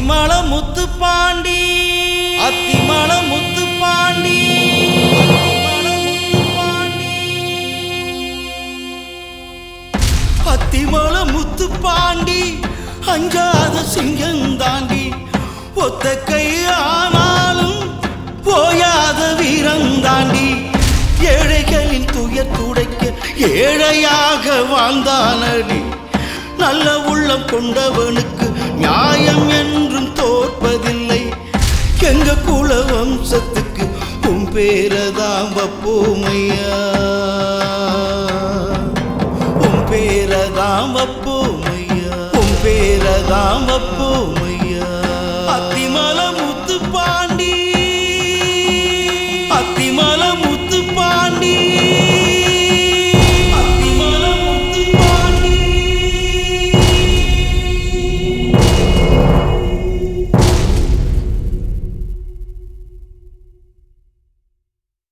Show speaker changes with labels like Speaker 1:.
Speaker 1: அத்திமல முத்து பாண்டி அத்திமல முத்து பாண்டி அத்திமல முத்து பாண்டி அத்திமல முத்து பாண்டி அஞ்சாத சிங்கந்தாண்டி ஒத்த கை ஆனாலும் போயாத வீரந்தாண்டி ஏழைகளின் துயர் துடைக்க ஏழையாக வாழ்ந்தானடி நல்ல உள்ளம் கொண்டவனுக்கு நியாயம் என்றும் தோற்பதில்லை எங்க குல வம்சத்துக்கு உன் பேரதாம் வப்போமையா உன் பேரதாம் வப்போமையா உன் பேரதாம் வப்போமையா அத்திமல முத்து பாண்டி